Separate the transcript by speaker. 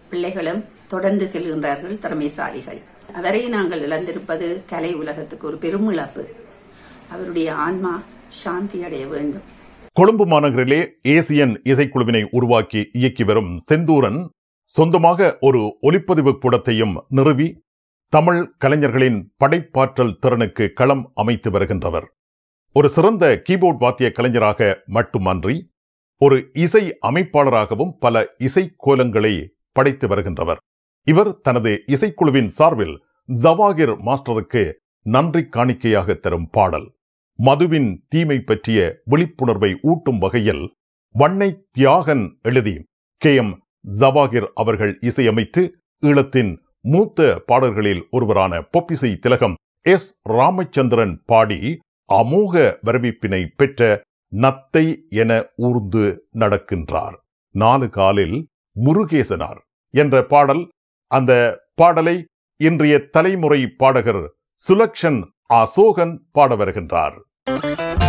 Speaker 1: பிள்ளைகளும் தொடர்ந்து செல்கின்றார்கள் திறமைசாலிகள் அவரை நாங்கள் இழந்திருப்பது கலை உலகத்துக்கு ஒரு பெரும் இழப்பு அவருடைய ஆன்மா சாந்தி அடைய வேண்டும்
Speaker 2: கொழும்பு மாநகரிலே ஏசியன் இசைக்குழுவினை உருவாக்கி இயக்கி வரும் செந்தூரன் சொந்தமாக ஒரு ஒலிப்பதிவு கூடத்தையும் நிறுவி தமிழ் கலைஞர்களின் படைப்பாற்றல் திறனுக்கு களம் அமைத்து வருகின்றவர் ஒரு சிறந்த கீபோர்ட் வாத்திய கலைஞராக மட்டுமன்றி ஒரு இசை அமைப்பாளராகவும் பல இசை கோலங்களை படைத்து வருகின்றவர் இவர் தனது இசைக்குழுவின் சார்பில் ஜவாகிர் மாஸ்டருக்கு நன்றி காணிக்கையாக தரும் பாடல் மதுவின் தீமை பற்றிய விழிப்புணர்வை ஊட்டும் வகையில் வண்ணை தியாகன் எழுதி கே எம் ஜவாகிர் அவர்கள் இசையமைத்து ஈழத்தின் மூத்த பாடல்களில் ஒருவரான பொப்பிசை திலகம் எஸ் ராமச்சந்திரன் பாடி அமோக வரவேற்பினை பெற்ற நத்தை என ஊர்ந்து நடக்கின்றார் நாலு காலில் முருகேசனார் என்ற பாடல் அந்த பாடலை இன்றைய தலைமுறை பாடகர் சுலக்ஷன் அசோகன் பாட வருகின்றார்